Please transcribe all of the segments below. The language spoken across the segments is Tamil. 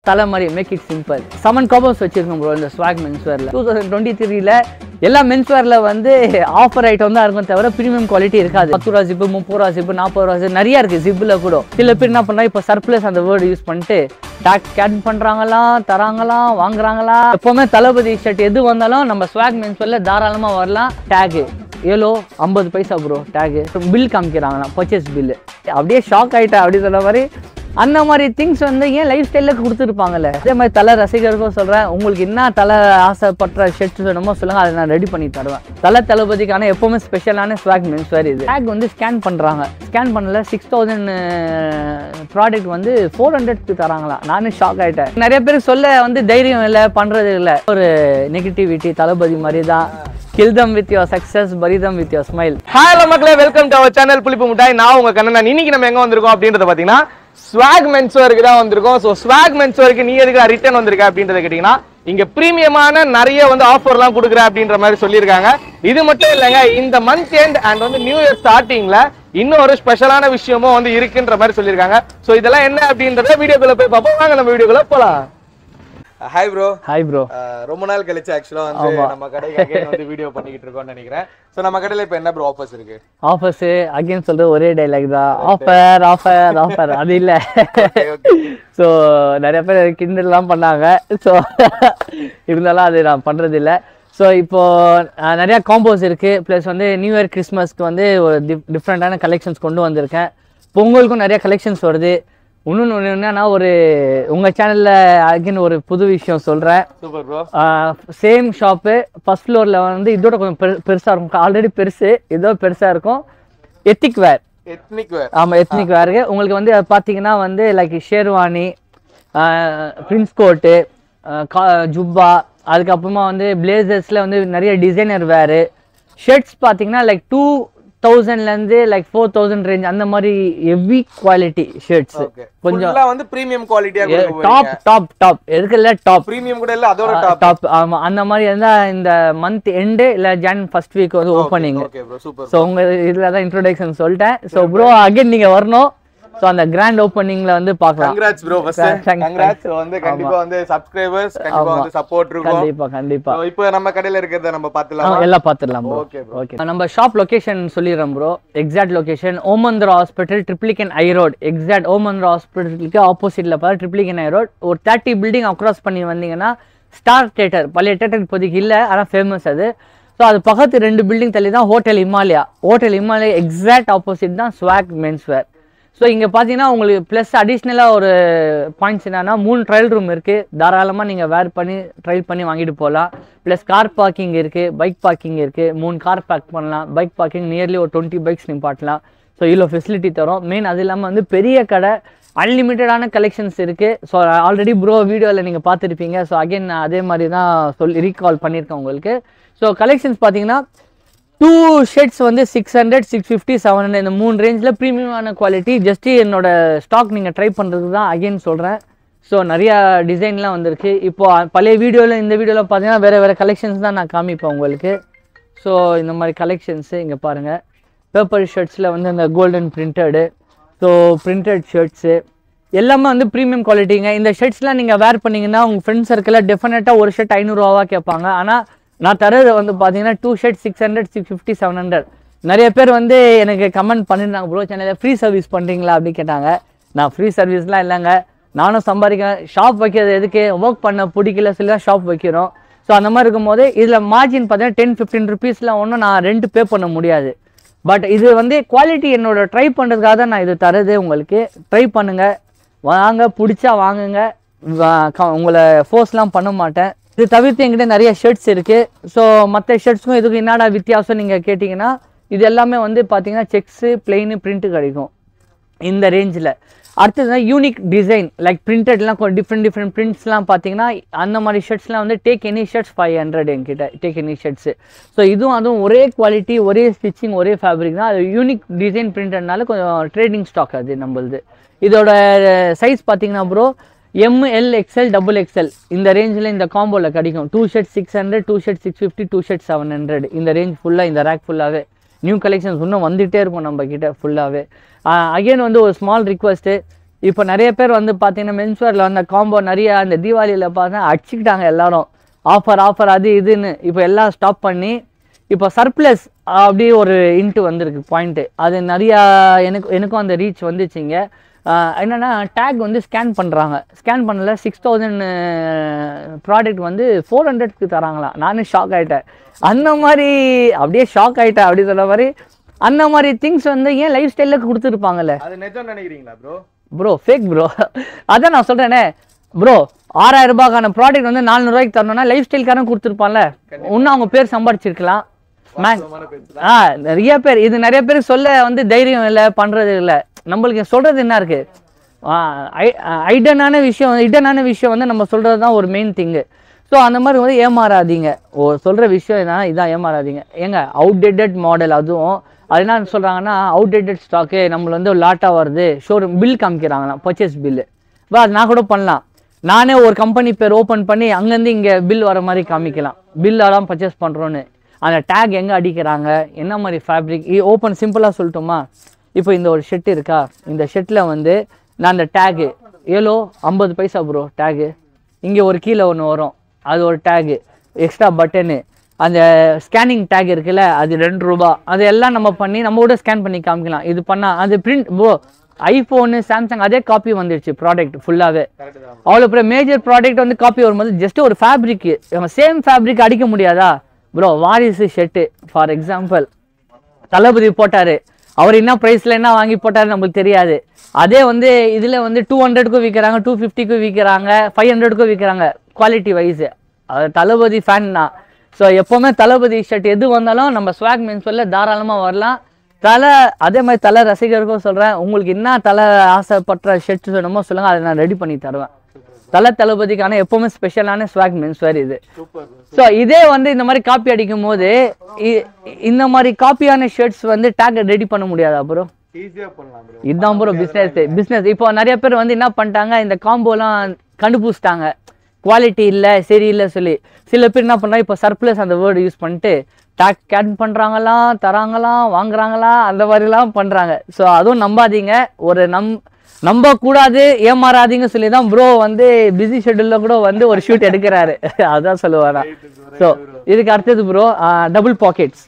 தலை மாதிரி make it simple seven combos வச்சிருக்கோம் ப்ரோ இந்த ஸ்வாக் மென்ஸ்வேரில் டூ தௌசண்ட் டுவெண்ட்டி த்ரீல எல்லா மென்ஸ்வேரில் வந்து ஆஃபர் ஐட்டம் தான் இருக்கும் தவிர ப்ரீமியம் குவாலிட்டி இருக்காது பத்து ரூபா ஜிப்பு முப்பது ரூபா ஜிப்பு நாற்பது ரூபா ஜிப்பு நிறைய இருக்குது ஜிப்பில் கூட சில பேர் என்ன பண்ணா இப்போ சர்ப்ளஸ் அந்த வேர்டு யூஸ் பண்ணிட்டு டேக்ஸ் கேன் பண்ணுறாங்களாம் தராங்களாம் வாங்குறாங்களாம் எப்போவுமே தளபதி ஷர்ட் எது வந்தாலும் நம்ம ஸ்வாக் மென்ஸ்வேரில் தாராளமாக வரலாம் டேகு ஏலோ ஐம்பது பைசா ப்ரோ டேகு பில் காமிக்கிறாங்களாம் பர்ச்சேஸ் பில்லு அப்படியே ஷாக் ஆகிட்டேன் அப்படி சொன்ன மாதிரி அந்த மாதிரி திங்ஸ் வந்து ஏன் லைஃப் ஸ்டைலில் கொடுத்துருப்பாங்கல்ல அதே மாதிரி தலை ரசிகருக்கும் சொல்கிறேன் உங்களுக்கு என்ன தலை ஆசைப்பட்ட ஷர்ட்ஸ் வேணுமோ சொல்லுங்கள் அதை நான் ரெடி பண்ணி தருவேன் தலை தளபதிக்கான எப்போவுமே ஸ்பெஷலான ஸ்வாக் மென்ஸ் வேறு இது டேக் வந்து ஸ்கேன் பண்ணுறாங்க ஸ்கேன் பண்ணல சிக்ஸ் தௌசண்ட் ப்ராடக்ட் வந்து ஃபோர் ஹண்ட்ரட்க்கு தராங்களா நானும் ஷாக் ஆகிட்டேன் நிறைய பேர் சொல்ல வந்து தைரியம் இல்லை பண்ணுறது இல்லை ஒரு நெகட்டிவிட்டி தளபதி மாதிரி தான் kill them with your success பரிதம் with your smile hi hello மக்களே வெல்கம் டு அவர் சேனல் புளிப்பு முட்டாய் நான் உங்க கண்ணன் இன்னைக்கு நம்ம எங்க வந்திருக்கோம் அப்படின்றத பாத்தீங்கன்னா ஸ்வாக் மென்ஸ்வருக்கு தான் வந்திருக்கோம் ஸோ ஸ்வாக் மென்ஸ்வருக்கு நீ எதுக்கு ரிட்டர்ன் வந்திருக்க அப்படின்றத கேட்டீங்கன்னா இங்க பிரீமியமான நிறைய வந்து ஆஃபர்லாம் கொடுக்குறேன் அப்படின்ற மாதிரி சொல்லியிருக்காங்க இது மட்டும் இல்லைங்க இந்த மந்த் எண்ட் அண்ட் வந்து நியூ இயர் ஸ்டார்டிங்ல இன்னும் ஒரு ஸ்பெஷலான விஷயமும் வந்து இருக்குன்ற மாதிரி சொல்லியிருக்காங்க ஸோ இதெல்லாம் என்ன அப்படின்றத வீடியோக்குள்ள போய் பார்ப்போம் வாங்க நம்ம வீடியோக்குள்ள போலாம் hi bro hi bro ah ரொம்ப நாள் கழிச்சு ஆக்சுவலா வந்து நம்ம கடைக்கு again வந்து வீடியோ பண்ணிக்கிட்டு இருக்கோம்னு நினைக்கிறேன் சோ நம்ம கடையில இப்போ என்ன ப்ரோ ஆஃபர்ஸ் இருக்கு ஆஃபர்ஸ் அகைன் சொல்ற ஒரே டைலாக் தான் ஆஃபர் ஆஃபர் ஆஃபர் அது இல்ல ஸோ நிறைய பேர் கிண்டல்லாம் பண்ணாங்க ஸோ இருந்தாலும் அது நான் பண்றது இல்ல ஸோ இப்போ அஹ், நிறைய காம்போஸ் இருக்கு ப்ளஸ் வந்து நியூ இயர் கிறிஸ்மஸ்க்கு வந்து ஒரு டிஃப்ரெண்ட்டான கலெக்ஷன்ஸ் கொண்டு வந்திருக்கேன் பொங்கலுக்கும் நிறைய கலெக்ஷன்ஸ் வருது இன்னொன்று ஒன்று என்னன்னா ஒரு உங்கள் சேனலில் அகைன் ஒரு புது விஷயம் சொல்கிறேன் super bro same shop first ஃப்ளோரில் வந்து இதோட கொஞ்சம் பெரு பெருசாக இருக்கும் ஆல்ரெடி பெருசு இதோ பெருசாக இருக்கும் எத்திக் வேர் எத்னிக் வேர் ஆமாம் எத்னிக் வேருக்கு உங்களுக்கு வந்து பார்த்தீங்கன்னா வந்து like sherwani prince coat jubba அதுக்கப்புறமா வந்து பிளேசர்ஸில் வந்து நிறைய டிசைனர் வேரு ஷர்ட்ஸ் பார்த்தீங்கன்னா லைக் டூ தௌசண்ட்லேருந்து லைக் ஃபோர் தௌசண்ட் ரேஞ்ச் அந்த மாதிரி ஹெவி குவாலிட்டி ஷர்ட்ஸ் ஓகே கொஞ்சம் ஃபுல்லா வந்து பிரீமியம் குவாலிட்டியா கொடுக்க டாப் டாப் டாப் இருக்குல்ல டாப் பிரீமியம் கூட இல்ல அதோட டாப் டாப் ஆமா அந்த மாதிரி இருந்தா இந்த மந்த் எண்டு இல்ல ஜான் ஃபர்ஸ்ட் வீக் வந்து opening okay bro super so உங்க இதுல தான் இன்ட்ரோடக்ஷன் சொல்லிட்டேன் ஸோ ப்ரோ அகைன் நீங்க வரணும் ஸோ அந்த கிராண்ட் ஓப்பனிங்ல வந்து பார்க்கலாம் congrats bro first Thanks, congrats வந்து கண்டிப்பா வந்து சப்ஸ்கிரைபர்ஸ் கண்டிப்பா வந்து சப்போர்ட் இருக்கும் கண்டிப்பா கண்டிப்பா So, இப்போ நம்ம கடையில இருக்கிறத நம்ம ஆ, பாத்துலாம் எல்லாம் பார்த்துடலாம் ப்ரோ ஓகே ப்ரோ ஓகே நம்ம ஷாப் லொகேஷன் சொல்லிடுறோம் bro exact location Omandurar hospital Triplicane high road exact Omandurar ஹாஸ்பிட்டலுக்கு ஆப்போசிட்ல பார்த்தா ட்ரிப்ளிகன் ஐ ரோட் ஒரு தேர்ட்டி பில்டிங் அக்ராஸ் பண்ணி வந்தீங்கன்னா ஸ்டார் தேட்டர் பழைய தேட்டர் இப்போதைக்கு இல்லை ஆனால் ஃபேமஸ் அது ஸோ அது பக்கத்து ரெண்டு பில்டிங் தள்ளி தான் hotel Himalaya hotel Himalaya exact opposite தான் ஸ்வாக் மென்ஸ்வேர் ஸோ இங்கே பார்த்தீங்கன்னா உங்களுக்கு ப்ளஸ் அடிஷ்னலாக ஒரு பாயிண்ட்ஸ் என்னன்னா மூணு ட்ரையல் ரூம் இருக்குது தாராளமாக நீங்கள் வேர் பண்ணி ட்ரைல் பண்ணி வாங்கிட்டு போகலாம் ப்ளஸ் கார் பார்க்கிங் இருக்குது பைக் பார்க்கிங் இருக்குது மூணு கார் பார்க் பண்ணலாம் பைக் பார்க்கிங் நியர்லி ஒரு டுவெண்ட்டி பைக்ஸ் நிப்பாட்டலாம் ஸோ இவ்வளோ ஃபெசிலிட்டி தரும் மெயின் அது இல்லாமல் வந்து பெரிய கடை அன்லிமிட்டடான கலெக்ஷன்ஸ் இருக்குது ஸோ ஆல்ரெடி ப்ரோ வீடியோவில் நீங்கள் பார்த்துருப்பீங்க ஸோ அகைன் அதே மாதிரி தான் சொல்லி ரீகால் பண்ணியிருக்கேன் உங்களுக்கு ஸோ கலெக்ஷன்ஸ் பார்த்தீங்கன்னா டூ ஷர்ட்ஸ் வந்து six hundred six fifty seven hundred இந்த மூணு ரேஞ்சில் ப்ரீமியமான குவாலிட்டி ஜஸ்ட் என்னோட ஸ்டாக் நீங்கள் ட்ரை பண்ணுறதுக்கு தான் அகைன் சொல்கிறேன் ஸோ நிறையா டிசைன்லாம் வந்திருக்கு இப்போ அ- பழைய வீடியோவில் இந்த வீடியோவில் பார்த்தீங்கன்னா வேறு வேறு கலெக்ஷன்ஸ் தான் நான் காமிப்பேன் உங்களுக்கு ஸோ இந்த மாதிரி கலெக்ஷன்ஸு இங்கே பாருங்கள் பேப்பர் ஷர்ட்ஸில் வந்து அந்த golden printed so printed shirts எல்லாமே வந்து ப்ரீமியம் குவாலிட்டிங்க இந்த ஷர்ட்ஸ்லாம் நீங்கள் வேர் பண்ணீங்கன்னா உங்கள் ஃப்ரெண்ட் சர்க்கிளில் டெஃபினட்டாக ஒரு ஷர்ட் ஐநூறுரூவா கேட்பாங்க ஆனால் நான் தரது வந்து பார்த்தீங்கன்னா two shirt six hundred six fifty seven hundred நிறைய பேர் வந்து எனக்கு கமெண்ட் பண்ணியிருந்தாங்க ப்ரோ சேனலில் ஃப்ரீ சர்வீஸ் பண்ணுறீங்களா அப்படி கேட்டாங்க நான் ஃப்ரீ சர்வீஸ்லாம் இல்லைங்க நானும் சம்பாதிக்கிறேன் ஷாப் வைக்கிறது எதுக்கு ஒர்க் பண்ண பிடிக்கல சொல்லி தான் ஷாப் வைக்கிறோம் ஸோ அந்த மாதிரி இருக்கும்போது இதில் மார்ஜின் பார்த்தீங்கன்னா டென் ஃபிஃப்டீன் ருபீஸ்லாம் ஒன்றும் நான் ரெண்ட் பே பண்ண முடியாது பட் இது வந்து குவாலிட்டி என்னோட ட்ரை பண்ணுறதுக்காக தான் நான் இது தரது உங்களுக்கு ட்ரை பண்ணுங்கள் வாங்க பிடிச்சா வாங்குங்க வா- க- உங்களை ஃபோர்ஸ்லாம் பண்ண மாட்டேன் இது தவிர்த்து என்கிட்ட நிறைய ஷர்ட்ஸ் இருக்குது ஸோ மற்ற ஷர்ட்ஸ்க்கும் இதுக்கும் என்னடா வித்தியாசம் நீங்கள் கேட்டிங்கன்னா இது எல்லாமே வந்து பார்த்தீங்கன்னா செக்ஸு பிளெயின் பிரிண்ட்டு கிடைக்கும் இந்த ரேஞ்சில் அடுத்தது யூனிக் டிசைன் லைக் பிரிண்டட்லாம் டிஃப்ரெண்ட் டிஃப்ரெண்ட் பிரிண்ட்ஸ்லாம் பார்த்தீங்கன்னா அந்த மாதிரி ஷர்ட்ஸ்லாம் வந்து take any shirts five hundred என்கிட்ட டேக் எனி ஷர்ட்ஸு ஸோ இதுவும் அதுவும் ஒரே குவாலிட்டி ஒரே ஸ்டிச்சிங் ஒரே ஃபேப்ரிக் தான் அது யூனிக் டிசைன் பிரிண்டட்னால கொஞ்சம் ட்ரேடிங் ஸ்டாக் அது நம்மளுது இதோட சைஸ் பார்த்தீங்கன்னா bro M L XL double XL இந்த ரேஞ்சில் இந்த காம்போவில் கிடைக்கும் two shirt six hundred two shirt six fifty two shirt seven hundred இந்த ரேஞ்ச் ஃபுல்லாக இந்த ரேக் ஃபுல்லாகவே நியூ கலெக்ஷன்ஸ் இன்னும் வந்துகிட்டே இருக்கும் நம்ம கிட்ட ஃபுல்லாகவே அகைன் வந்து ஒரு ஸ்மால் ரிக்வஸ்ட்டு இப்போ நிறைய பேர் வந்து பார்த்தீங்கன்னா மென்ஸ்வேரில் வந்த காம்போ நிறைய அந்த தீபாவளியில் பார்த்தா அடிச்சுக்கிட்டாங்க எல்லாரும் ஆஃபர் ஆஃபர் அது இதுன்னு இப்போ எல்லாம் ஸ்டாப் பண்ணி இப்போ சர்ப்ளஸ் அப்படியே ஒரு இன்ட்டு வந்திருக்கு பாயிண்ட்டு அது நிறையா எனக்கு எனக்கும் அந்த ரீச் வந்துச்சுங்க ஆஹ் என்னன்னா டேக் வந்து ஸ்கேன் பண்ணுறாங்க ஸ்கேன் பண்ணல சிக்ஸ் தௌசண்ட் ப்ராடக்ட் வந்து ஃபோர் ஹண்ட்ரட்க்கு தராங்களாம் நானும் ஷாக் ஆகிட்டேன் அந்த மாதிரி அப்படியே ஷாக் ஆகிட்டேன் அப்படி சொன்ன மாதிரி அந்த மாதிரி திங்ஸ் வந்து ஏன் லைஃப் ஸ்டைலில் கொடுத்துருப்பாங்கல்ல அது நிஜம் நினைக்கிறீங்களா ப்ரோ ப்ரோ ஃபேக் ப்ரோ அதான் நான் சொல்கிறேனே ப்ரோ ஆறாயிரம் ரூபாய்க்கான ப்ராடக்ட் வந்து நானூறுரூவாய்க்கு தரணும்னா லைஃப் ஸ்டைல்காரன் கொடுத்துருப்பான்ல இன்னும் அவங்க பேர் சம்பாதிச்சிருக்கலாம் மேங் ஆ நிறைய பேர் இது நிறைய பேர் சொல்ல வந்து தைரியம் இல்லை பண்ணுறது இல்லை நம்மளுக்கு சொல்கிறது என்ன இருக்குது ஐடனான விஷயம் ஐடனான விஷயம் வந்து நம்ம சொல்கிறது தான் ஒரு மெயின் திங்கு ஸோ அந்த மாதிரி வந்து ஏமாறாதீங்க ஓ சொல்கிற விஷயம் என்ன இதான் ஏமாறாதீங்க ஏங்க அவுடேட்டட் மாடல் அதுவும் அது என்ன சொல்கிறாங்கன்னா அவுடேட்டட் ஸ்டாக்கு நம்மள வந்து லாட்டாக வருது ஷோரூம் பில் காமிக்கிறாங்களாம் பர்ச்சேஸ் பில்லு பா அது நான் கூட பண்ணலாம் நானே ஒரு கம்பெனி பேர் ஓப்பன் பண்ணி அங்கேருந்து இங்கே பில் வர மாதிரி காமிக்கலாம் பில்லெல்லாம் பர்ச்சேஸ் பண்ணுறோன்னு அந்த டேக் எங்கே அடிக்கிறாங்க என்ன மாதிரி ஃபேப்ரிக் ஓப்பன் சிம்பிளாக சொல்லட்டுமா இப்போ இந்த ஒரு ஷெட் இருக்கா இந்த ஷெட்டில் வந்து நான் அந்த டேகு ஏலோ ஐம்பது பைசா ப்ரோ டேகு இங்கே ஒரு கீழே ஒன்று வரும் அது ஒரு டேகு எக்ஸ்ட்ரா பட்டனு அந்த ஸ்கேனிங் டேக் இருக்குல்ல அது ரெண்டு ரூபா அது எல்லாம் நம்ம பண்ணி நம்ம கூட ஸ்கேன் பண்ணி காமிக்கலாம் இது பண்ணால் அது பிரிண்ட் ப்ரோ ஐஃபோனு சாம்சங் அதே காப்பி வந்துடுச்சு ப்ராடக்ட் ஃபுல்லாகவே கரெக்ட் தான் அவ்வளோ பெரிய மேஜர் ப்ராடக்ட் வந்து காப்பி வரும்போது ஜஸ்ட் ஒரு ஃபேப்ரிக் சேம் ஃபேப்ரிக் அடிக்க முடியாதா ப்ரோ வாரிசு ஷர்ட்டு ஃபார் எக்ஸாம்பிள் தளபதி போட்டாரு அவர் என்ன ப்ரைஸில் என்ன வாங்கி போட்டாரு நம்மளுக்கு தெரியாது அதே வந்து இதில் வந்து டூ ஹண்ட்ரடுக்கும் விற்கிறாங்க டூ ஃபிஃப்டிக்கும் விற்கிறாங்க ஃபைவ் ஹண்ட்ரடுக்கும் விற்கிறாங்க குவாலிட்டி வைஸ் அது தளபதி ஃபேன் தான் ஸோ எப்போவுமே தளபதி ஷர்ட் எது வந்தாலும் நம்ம ஸ்வாக் மீன்ஸ்வல்ல தாராளமாக வரலாம் தலை அதே மாதிரி தலை ரசிகருக்கும் சொல்கிறேன் உங்களுக்கு என்ன தலை ஆசைப்பட்ட ஷர்ட் வேணுமோ சொல்லுங்கள் அதை நான் ரெடி பண்ணி தருவேன் தலை தளபதிக்கான எப்போவுமே ஸ்பெஷலான ஸ்வாக் மென்ஸ்வேர் இது சூப்பர் ஸோ இதே வந்து இந்த மாதிரி காப்பி அடிக்கும் போது இ- இந்த மாதிரி காப்பியான ஷர்ட்ஸ் வந்து டேக் ரெடி பண்ண முடியாதா ப்ரோ ஈஸியா பண்ணலாம் ப்ரோ இதுதான் ப்ரோ பிஸ்னஸ் பிஸ்னஸ் இப்போ நிறைய பேர் வந்து என்ன பண்ணிட்டாங்க இந்த காம்போலாம் கண்டுபிடிச்சிட்டாங்க குவாலிட்டி இல்லை சரியில்லை சொல்லி சில பேர் என்ன பண்ணுறாங்க இப்போ சர்ப்ளஸ் அந்த வேர்டு யூஸ் பண்ணிட்டு டேக் கேட் பண்ணுறாங்களாம் தராங்களாம் வாங்குறாங்களாம் அந்த மாதிரிலாம் பண்ணுறாங்க ஸோ அதுவும் நம்பாதீங்க ஒரு நம் நம்ப கூடாது ஏமாறாதீங்க சொல்லி தான் ப்ரோ வந்து பிஸி ஷெட்யூலில் கூட வந்து ஒரு ஷூட் எடுக்கிறாரு அதான் சொல்லுவாரா ஸோ இதுக்கு அடுத்தது ப்ரோ டபுள் பாக்கெட்ஸ்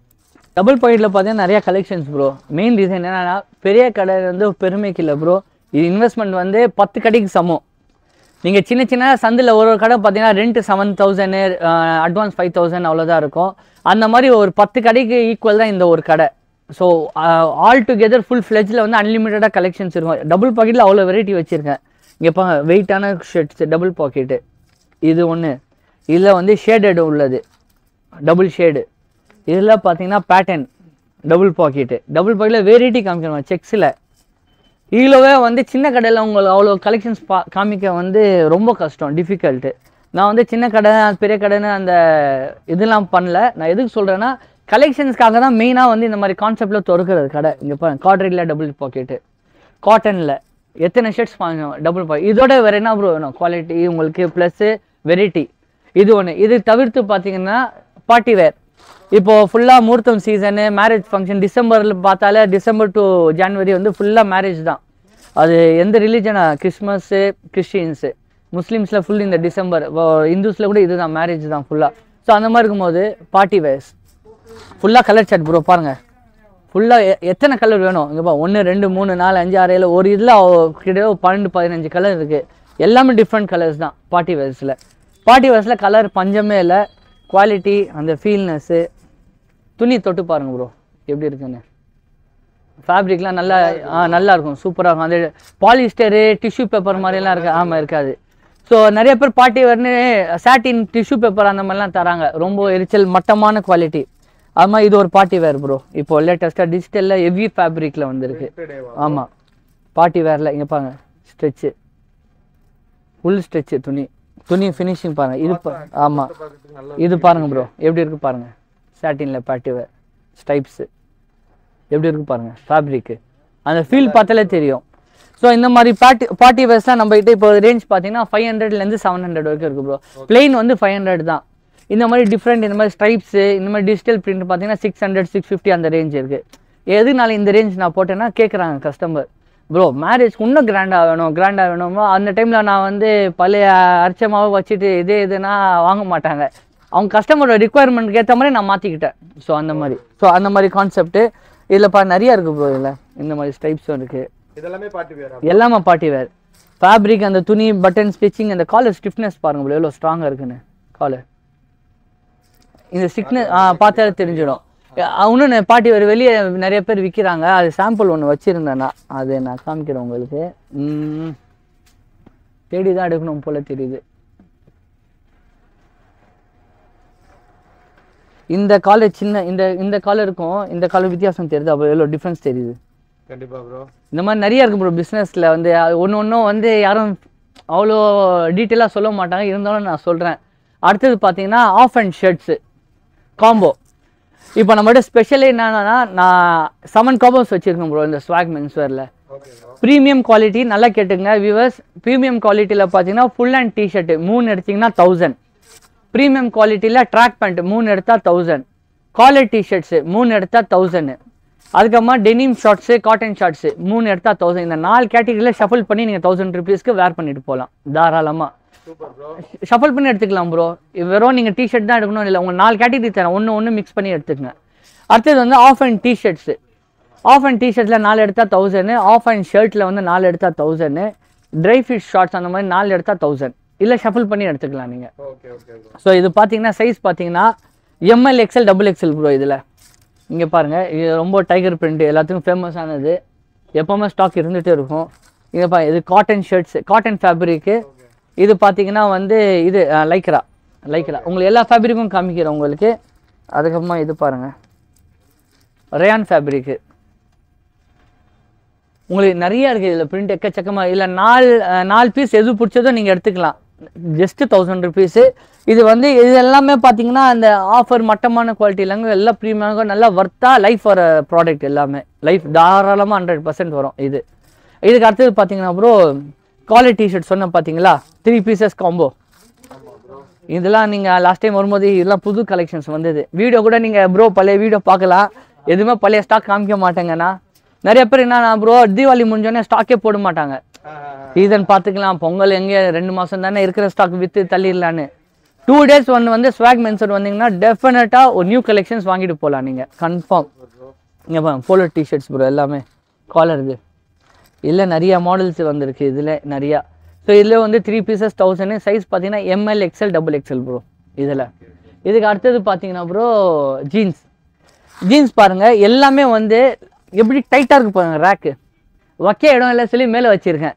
டபுள் பாக்கெட்டில் பார்த்தீங்கன்னா நிறைய கலெக்ஷன்ஸ் ப்ரோ மெயின் ரீசன் என்னன்னா பெரிய கடை வந்து பெருமைக்கு இல்லை ப்ரோ இது இன்வெஸ்ட்மெண்ட் வந்து பத்து கடைக்கு சமம் நீங்கள் சின்ன சின்ன சந்தில் ஒரு ஒரு கடை பார்த்தீங்கன்னா rent seven thousand advance five thousand அவ்வளோதான் இருக்கும் அந்த மாதிரி ஒரு பத்து கடைக்கு ஈக்குவல் தான் இந்த ஒரு கடை ஸோ ஆல் டுகெதர் ஃபுல் ஃப்ளெஜில் வந்து அன்லிமிட்டடாக கலெக்ஷன்ஸ் இருக்கும் டபுள் பாக்கெட்டில் அவ்வளோ வெரைட்டி வச்சுருக்கேன் இங்கே பாங்க வெயிட்டான ஷர்ட்ஸ் டபுள் பாக்கெட்டு இது ஒன்று இதில் வந்து ஷேடட் உள்ளது டபுள் ஷேடு இதில் பார்த்தீங்கன்னா பேட்டர்ன் டபுள் பாக்கெட்டு டபுள் பாக்கெட்டில் வெரைட்டி காமிக்கணும் செக்ஸில் இவ்வளோவே வந்து சின்ன கடையில் உங்களுக்கு அவ்வளோ கலெக்ஷன்ஸ் பா காமிக்க வந்து ரொம்ப கஷ்டம் டிஃபிகல்ட்டு நான் வந்து சின்ன கடை பெரிய கடைன்னு அந்த இதெல்லாம் பண்ணல நான் எதுக்கு சொல்கிறேன்னா கலெக்ஷன்ஸ்க்காக தான் மெயினாக வந்து இந்த மாதிரி கான்செப்டில் திறக்கிறது கடை இங்கே பாருங்க காட்ரியில் டபுள் பாக்கெட்டு காட்டனில் எத்தனை ஷர்ட்ஸ் வாங்க டபுள் பாக்கெட் இதோட வேறு என்ன ப்ரோ வேணும் குவாலிட்டி உங்களுக்கு ப்ளஸ்ஸு வெரைட்டி இது ஒன்று இது தவிர்த்து பார்த்தீங்கன்னா பார்ட்டி வேர் இப்போ ஃபுல்லாக முகூர்த்தம் சீசனு மேரேஜ் ஃபங்க்ஷன் டிசம்பரில் பார்த்தாலே டிசம்பர் டு ஜனவரி வந்து ஃபுல்லாக மேரேஜ் தான் அது எந்த ரிலீஜனா கிறிஸ்மஸ்ஸு கிறிஸ்டின்ஸு முஸ்லீம்ஸில் ஃபுல் இந்த டிசம்பர் இந்துஸில் கூட இதுதான் மேரேஜ் தான் ஃபுல்லாக ஸோ அந்த மாதிரி இருக்கும்போது பார்ட்டி வேர்ஸ் ஃபுல்லாக கலர் சார்ட் ப்ரோ பாருங்கள் ஃபுல்லாக எத்தனை கலர் வேணும் இங்கேப்பா ஒன்று ரெண்டு மூணு நாலு அஞ்சு ஆறு ஏழு ஒரு இதில் கிட்டத்தட்ட ஒரு பன்னெண்டு பதினஞ்சு கலர் இருக்குது எல்லாமே டிஃப்ரெண்ட் கலர்ஸ் தான் பார்ட்டி வேர்ஸில் பார்ட்டி வேர்ஸில் கலர் பஞ்சமே இல்லை குவாலிட்டி அந்த ஃபீல்னஸ்ஸு துணி தொட்டு பாருங்க ப்ரோ எப்படி இருக்குன்னு ஃபேப்ரிக்லாம் நல்லா ஆ நல்லா இருக்கும் சூப்பராக இருக்கும் அந்த பாலிஸ்டரு டிஷ்யூ பேப்பர் மாதிரிலாம் இருக்கு ஆமாம் இருக்காது ஸோ நிறைய பேர் பார்ட்டி வரனு சாட்டின் டிஷ்யூ பேப்பர் அந்த மாதிரிலாம் தராங்க ரொம்ப எரிச்சல் மட்டமான குவாலிட்டி அது மாதிரி இது ஒரு பார்ட்டி வேர் ப்ரோ இப்போ லேட்டஸ்ட்டாக டிஜிட்டலில் ஹெவி ஃபேப்ரிக்கில் வந்திருக்கு ஆமாம் பார்ட்டி வேரில் இங்கே பாருங்க ஸ்ட்ரெச்சு ஃபுல் ஸ்ட்ரெச்சு துணி துணி ஃபினிஷிங் பாருங்க இது பா- ஆமாம் இது பாருங்க ப்ரோ எப்படி இருக்கு பாருங்க சாட்டினில் பார்ட்டி வேர் ஸ்டைப்ஸு எப்படி இருக்கு பாருங்க ஃபேப்ரிக்கு அந்த ஃபீல் பார்த்தாலே தெரியும் ஸோ இந்த மாதிரி பார்ட்டி பார்ட்டி வேர்ஸ்லாம் நம்ம கிட்ட இப்போ ரேஞ்ச் பார்த்தீங்கன்னா ஃபைவ் ஹண்ட்ரட்லேருந்து செவன் ஹண்ட்ரட் வரைக்கும் இருக்கு ப்ரோ பிளெயின் வந்து ஃபைவ் ஹண்ட்ரட் தான் இந்த மாதிரி டிஃப்ரெண்ட் இந்த மாதிரி ஸ்ட்ரைப்ஸு இந்த மாதிரி டிஜிட்டல் பிரிண்ட் பார்த்தீங்கன்னா சிக்ஸ் ஹண்ட்ரட் சிக்ஸ் ஃபிஃப்டி அந்த ரேஞ்ச் இருக்குது எதுனால இந்த ரேஞ்ச் நான் போட்டேன்னா கேட்குறாங்க கஸ்டமர் ப்ரோ மேரேஜ்க்கு இன்னும் கிராண்டாக வேணும் கிராண்டாக வேணுமோ அந்த டைமில் நான் வந்து பழைய அரிச்சமாவை வச்சுட்டு இதே இதுனா வாங்க மாட்டாங்க அவங்க கஸ்டமரோட ரிக்குவயர்மெண்ட்க்கு ஏற்ற மாதிரி நான் மாற்றிக்கிட்டேன் ஸோ அந்த மாதிரி ஸோ அந்த மாதிரி கான்செப்ட்டு இதில் பா நிறையா இருக்குது ப்ரோ இதில் இந்த மாதிரி ஸ்டைப்ஸும் இருக்குது இதெல்லாமே பாட்டு வேற எல்லாமே பார்ட்டி வேர் ஃபேப்ரிக் அந்த துணி பட்டன் ஸ்டிச்சிங் அந்த காலர் ஸ்டிஃப்னஸ் பாருங்க bro, எவ்வளோ ஸ்ட்ராங்காக இருக்குன்னு காலர் இந்த ஸ்டிக்னஸ் பார்த்தாலே தெரிஞ்சிடும் இன்னொன்று பாட்டி வேறு வெளியே நிறைய பேர் விற்கிறாங்க அது சாம்பிள் ஒன்று வச்சுருந்தேன் நான் அது நான் காமிக்கிறேன் உங்களுக்கு ம், தேடி தான் எடுக்கணும் போல தெரியுது இந்த காலர் சின்ன இந்த இந்த காலருக்கும் இந்த காலர் வித்தியாசம் தெரியுது அப்போ எவ்வளோ டிஃப்ரென்ஸ் தெரியுது கண்டிப்பா ப்ரோ இந்த மாதிரி நிறைய இருக்கு ப்ரோ பிஸ்னஸில் வந்து ஒன்று ஒன்றும் வந்து யாரும் அவ்வளோ டீட்டெயிலாக சொல்ல மாட்டாங்க இருந்தாலும் நான் சொல்கிறேன் அடுத்தது பார்த்தீங்கன்னா ஆஃப் அண்ட் ஷர்ட்ஸு காம்போ இப்போ நம்மகிட்ட ஸ்பெஷலே என்னன்னா நான் செவன் காம்போஸ் வச்சுருக்கேன் ப்ரோ இந்த ஸ்வாக் மென்ஸ்வேரில் ஓகே ப்ரோ ப்ரீமியம் குவாலிட்டி நல்லா கேட்டுங்க வியூவர்ஸ் ப்ரீமியம் குவாலிட்டியில் பார்த்தீங்கன்னா ஃபுல் அண்ட் டிஷர்ட்டு மூணு எடுத்தீங்கன்னா தௌசண்ட் ப்ரீமியம் குவாலிட்டியில் ட்ராக் பேண்ட் மூணு எடுத்தால் தௌசண்ட் காலர் டிஷர்ட்ஸு மூணு எடுத்தால் தௌசண்ட் அதுக்கப்புறமா டெனிம் ஷார்ட்ஸு காட்டன் ஷார்ட்ஸு மூணு எடுத்தால் தௌசண்ட் இந்த நாலு கேட்டகரியில் ஷஃபிள் பண்ணி நீங்கள் தௌசண்ட் ருபீஸ்க்கு வேர் பண்ணிட்டு போகலாம் தாராளமாக சூப்பர் ப்ரோ ஷஃபிள் பண்ணி எடுத்துக்கலாம் ப்ரோ வெறும் நீங்கள் டிஷர்ட் தான் எடுக்கணும் இல்லை உங்கள் நாலு கேட்டகரி தரேன் ஒன்று ஒன்று மிக்ஸ் பண்ணி எடுத்துக்கங்க அடுத்தது வந்து half and T-shirts half and டிஷர்ட்டில் நாலு எடுத்தால் தௌசண்ட் ஆஃப் அண்ட் ஷர்ட்டில் வந்து நாலு எடுத்தால் தௌசண்ட் ட்ரை ஃபிட் ஷார்ட்ஸ் அந்த மாதிரி நாலு எடுத்தால் தௌசண்ட் இல்லை ஷஃபிள் பண்ணி எடுத்துக்கலாம் நீங்கள் ஓகே ஓகே ப்ரோ ஸோ இது பார்த்தீங்கன்னா சைஸ் பார்த்தீங்கன்னா M L XL double XL bro இதில் இங்கே பாருங்கள் இது ரொம்ப டைகர் பிரிண்ட் எல்லாத்துக்கும் ஃபேமஸானது எப்போவுமே ஸ்டாக் இருந்துகிட்டே இருக்கும் இங்கே பா இது காட்டன் ஷர்ட்ஸ் காட்டன் ஃபேப்ரிக்கு இது பார்த்தீங்கன்னா வந்து இது லைக்ரா லைக்ரா உங்களுக்கு எல்லா ஃபேப்ரிக்கும் காமிக்கிறேன் உங்களுக்கு அதுக்கப்புறமா இது பாருங்கள் ரேயான் ஃபேப்ரிக்கு உங்களுக்கு நிறைய இருக்குது இதில் பிரிண்ட் எக்கச்சக்கமாக இல்லை நாலு அஹ், நாலு பீஸ் எது பிடிச்சதோ நீங்கள் எடுத்துக்கலாம் ஜஸ்ட்டு தௌசண்ட் ருபீஸு இது வந்து இது எல்லாமே பார்த்தீங்கன்னா அந்த ஆஃபர் மட்டமான குவாலிட்டி இல்லைங்க எல்லாம் ப்ரீமியமாக நல்லா ஒர்த்தாக லைஃப் வர ப்ராடக்ட் எல்லாமே லைஃப் தாராளமாக ஹண்ட்ரட் பர்சன்ட் வரும் இது இதுக்கு அடுத்தது பார்த்தீங்கன்னா ப்ரோ காலர் டிஷர்ட் சொன்ன பார்த்தீங்களா த்ரீ பீசஸ் காம்போ இதெல்லாம் நீங்கள் லாஸ்ட் டைம் வரும்போது இதெல்லாம் புது கலெக்ஷன்ஸ் வந்தது வீடியோ கூட நீங்கள் ப்ரோ பழைய வீடியோ பார்க்கலாம் எதுவுமே பழைய ஸ்டாக் காமிக்க மாட்டேங்கண்ணா நிறைய பேர் என்ன ப்ரோ தீபாவளி முடிஞ்சோடனே ஸ்டாக்கே போட மாட்டாங்க சீசன் பார்த்துக்கலாம் பொங்கல் எங்கே ரெண்டு மாதம் தானே இருக்கிற ஸ்டாக் விற்று தள்ளிடலான்னு டூ டேஸ் ஒன்று வந்து ஸ்வாக் மென்சர் வந்தீங்கன்னா டெஃபினட்டாக ஒரு நியூ கலெக்ஷன்ஸ் வாங்கிட்டு போகலாம் நீங்கள் கன்ஃபார்ம் இங்கே பாருங்க போலோ டிஷர்ட்ஸ் ப்ரோ எல்லாமே காலர் இது இல்லை நிறைய மாடல்ஸ் வந்திருக்கு இதில் நிறையா ஸோ இதில் வந்து த்ரீ பீசஸ் தௌசண்ட் சைஸ் பார்த்தீங்கன்னா M L XL double XL bro இதில் இதுக்கு அடுத்தது பார்த்தீங்கன்னா ப்ரோ ஜீன்ஸ் ஜீன்ஸ் பாருங்கள் எல்லாமே வந்து எப்படி டைட்டாக இருக்கு பாருங்க ரேக்கு வைக்க இடம் இல்லை சொல்லி மேலே வச்சுருக்கேன்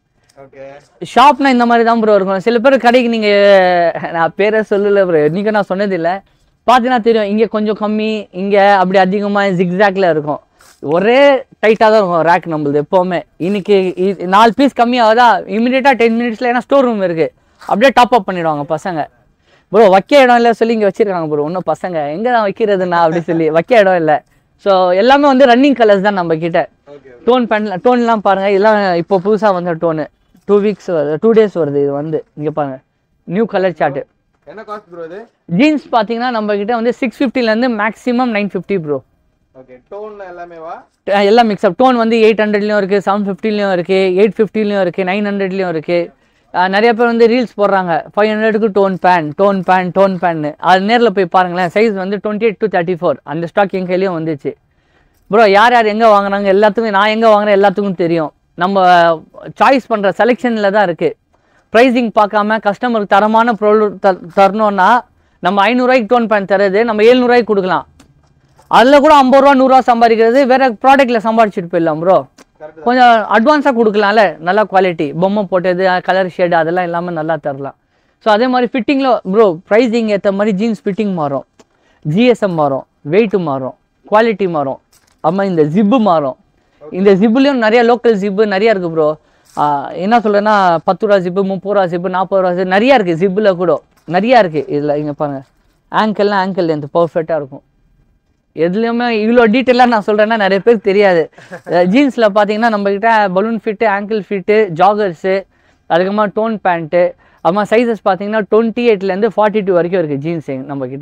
ஓகே ஷாப்னா இந்த மாதிரி தான் ப்ரோ இருக்கும் சில பேர் கடைக்கு நீங்கள் நான் பேரை சொல்லல ப்ரோ இன்றைக்கி நான் சொன்னதில்லை பார்த்தீங்கன்னா தெரியும் இங்கே கொஞ்சம் கம்மி இங்கே அப்படி அதிகமாக ஜிக்ஸாக்ல இருக்கும் ஒரே டைட்டாக தான் இருக்கும் ரேக் நம்மளுது எப்போவுமே இன்னைக்கு இ- நாலு பீஸ் கம்மியாகுதா இமீடியட்டாக டென் மினிட்ஸில் ஏன்னா ஸ்டோர் ரூம் இருக்குது அப்படியே டாப் அப் பண்ணிடுவாங்க பசங்க ப்ரோ வைக்க இடம் இல்லை சொல்லி இங்கே வச்சிருக்காங்க ப்ரோ இன்னும் பசங்க எங்கே தான் வைக்கிறதுண்ணா அப்படி சொல்லி வைக்க இடம் இல்லை ஸோ எல்லாமே வந்து ரன்னிங் கலர்ஸ் தான் நம்ம கிட்ட ஓகே டோன் பேண்ட் டோன்லாம் பாருங்கள் இதெல்லாம் இப்போ புதுசாக வந்த டோனு டூ வீக்ஸ் வருது டூ டேஸ் வருது இது வந்து இங்கே பாருங்கள் நியூ கலர் சார்ட்டு என்ன காஸ்ட் ப்ரோ இது ஜீன்ஸ் பார்த்தீங்கன்னா நம்ம கிட்ட வந்து சிக்ஸ் ஃபிஃப்டிலேருந்து maximum nine fifty bro okay tone எல்லாமே வா எல்லாம் மிக்ஸ்அப் டோன் வந்து எயிட் ஹண்ட்ரட்லையும் இருக்குது செவன் ஃபிஃப்டிலையும் இருக்குது எயிட் ஃபிஃப்டிலையும் இருக்குது நைன் ஹண்ட்ரட்லையும் இருக்குது நிறைய பேர் வந்து ரீல்ஸ் போடுறாங்க ஃபைவ் ஹண்ட்ரடுக்கு டோன் பேன் டோன் பேன் டோன் பேன்னு அது நேரில் போய் பாருங்களேன் சைஸ் வந்து twenty eight to thirty four அந்த ஸ்டாக் என் கையிலையும் வந்துச்சு ப்ரோ யார் யார் எங்கே வாங்குறாங்க எல்லாத்துக்கும் நான் எங்கே வாங்குறேன் எல்லாத்துக்கும் தெரியும் நம்ம சாய்ஸ் பண்ணுற செலெக்ஷனில் தான் இருக்குது ப்ரைஸிங் பார்க்காம கஸ்டமருக்கு தரமான பொருள் த தரணும்னா நம்ம ஐநூறுரூவாய்க்கு டோன் பேன் தரது நம்ம எழுநூறுவாய்க்கு கொடுக்கலாம் அதில் கூட ஐம்பது ரூபா நூறுரூவா சம்பாதிக்கிறது வேற ப்ராடக்ட்டில் சம்பாதிச்சுட்டு போயிடலாம் ப்ரோ கரெக்ட் கொஞ்சம் அட்வான்ஸாக கொடுக்கலாம்ல நல்லா குவாலிட்டி பொம்மை போட்டது கலர் ஷேடு அதெல்லாம் இல்லாமல் நல்லா தரலாம் ஸோ அதே மாதிரி ஃபிட்டிங்கில் ப்ரோ ப்ரைஸிங் ஏற்ற மாதிரி ஜீன்ஸ் ஃபிட்டிங் மாறும் ஜிஎஸ்எம் மாறும் வெயிட்டு மாறும் குவாலிட்டி மாறும் அம்மா இந்த ஜிப்பு மாறும் இந்த ஜிப்புலேயும் நிறைய லோக்கல் ஜிப்பு நிறைய இருக்குது ப்ரோ என்ன சொல்கிறேன்னா பத்து ரூபா ஜிப்பு முப்பது ரூபா ஜிப்பு நாற்பது ரூபா ஜிப்பு நிறையா இருக்குது ஜிப்பில் கூட நிறையா இருக்குது இதில் இங்கே பாருங்கள் ஆங்கிள்லாம் ஆங்கிள் லென்த் பர்ஃபெக்டாக இருக்கும் எதுலையுமே இவ்வளோ டீட்டெயிலாக நான் சொல்கிறேன்னா நிறைய பேருக்கு தெரியாது ஜீன்ஸில் பார்த்தீங்கன்னா நம்மக்கிட்ட balloon fit ankle fit joggers அதுக்கப்புறமா டோன் பேண்ட்டு அப்புறமா சைஸஸ் பார்த்தீங்கன்னா டுவெண்ட்டி எயிட்லேருந்து ஃபார்ட்டி டூ வரைக்கும் இருக்குது ஜீன்ஸ் நம்மக்கிட்ட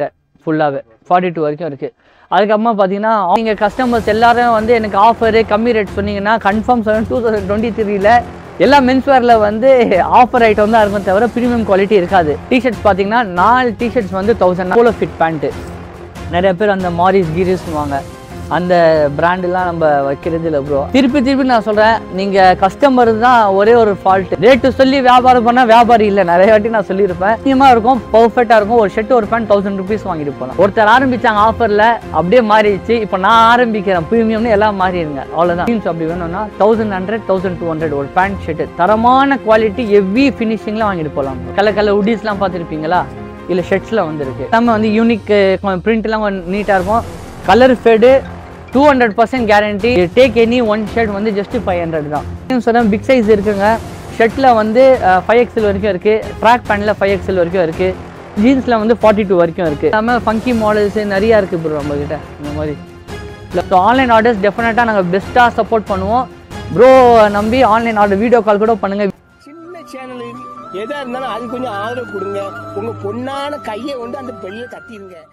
ஃபுல்லாகவே ஃபார்ட்டி டூ வரைக்கும் இருக்குது அதுக்கப்புறமா பார்த்தீங்கன்னா நீங்கள் கஸ்டமர்ஸ் எல்லாரும் வந்து எனக்கு ஆஃபரு கம்மி ரேட் சொன்னீங்கன்னா கன்ஃபார்ம் சொல்லுவேன் டூ தௌசண்ட் டுவெண்ட்டி த்ரீல எல்லா மென்ஸ்வேரில் வந்து ஆஃபர் ஐட்டம் தான் இருக்கும் தவிர ப்ரீமியம் குவாலிட்டி இருக்காது டிஷர்ட்ஸ் பார்த்தீங்கன்னா நாலு டிஷர்ட்ஸ் வந்து தௌசண்ட் போலோ ஃபிட் பேண்ட்டு நிறைய பேர் அந்த மாரிஸ் கீரிஸ்வாங்க அந்த பிராண்டுலாம் நம்ம வைக்கிறது இல்லை ப்ரோ திருப்பி திருப்பி நான் சொல்கிறேன் நீங்கள் கஸ்டமர் தான் ஒரே ஒரு ஃபால்ட் ரேட்டு சொல்லி வியாபாரம் பண்ணால் வியாபாரி இல்லை நிறைய வாட்டி நான் சொல்லியிருப்பேன் நிச்சயமாக இருக்கும் பர்ஃபெக்டாக இருக்கும் ஒரு ஷர்ட் ஒரு பேண்ட் தௌசண்ட் ருபீஸ் வாங்கிட்டு போகலாம் ஒருத்தர் ஆரம்பிச்சாங்க ஆஃபரில் அப்படியே மாறிடுச்சு இப்போ நான் ஆரம்பிக்கிறேன் ப்ரீமியம்னு எல்லாம் மாறிடுங்க அவ்வளோதான் ஜீன்ஸ் அப்படி வேணும்னா thousand hundred thousand two hundred ஒரு பேண்ட் ஷர்ட் தரமான குவாலிட்டி ஹெவி ஃபினிஷிங்கில் வாங்கிட்டு போகலாம் கலர் கலர் உடிஸ்லாம் பார்த்துருப்பீங்களா இல்லை ஷர்ட்ஸில் வந்துருக்கு நம்ம வந்து யூனிக் பிரிண்ட்லாம் கொஞ்சம் நீட்டாக இருக்கும் colour fade two hundred percent guarantee take any one shirt வந்து ஜஸ்ட் ஃபைவ் ஹண்ட்ரட் தான் சொன்னேன் பிக் சைஸ் இருக்குங்க ஷர்ட்டில் வந்து ஃபைவ் எக்ஸல் வரைக்கும் இருக்குது ட்ராக் பேண்டில் ஃபைவ் எக்ஸல் வரைக்கும் இருக்குது ஜீன்ஸில் வந்து ஃபார்ட்டி டூ வரைக்கும் இருக்குது நம்ம ஃபங்கி மாடல்ஸ் நிறையா இருக்குது ப்ரோ நம்மக்கிட்ட இந்த மாதிரி ஸோ ஆன்லைன் ஆர்டர்ஸ் டெஃபினட்டாக நாங்கள் பெஸ்ட்டாக சப்போர்ட் பண்ணுவோம் ப்ரோ நம்பி ஆன்லைன் ஆர்டர் வீடியோ கால் கூட பண்ணுங்கள் சின்ன சேனல் எதா இருந்தாலும் அது கொஞ்சம் ஆதரவு கொடுங்க உங்க பொண்ணான கையை கொண்டு அந்த பெல்ல தட்டிடுங்க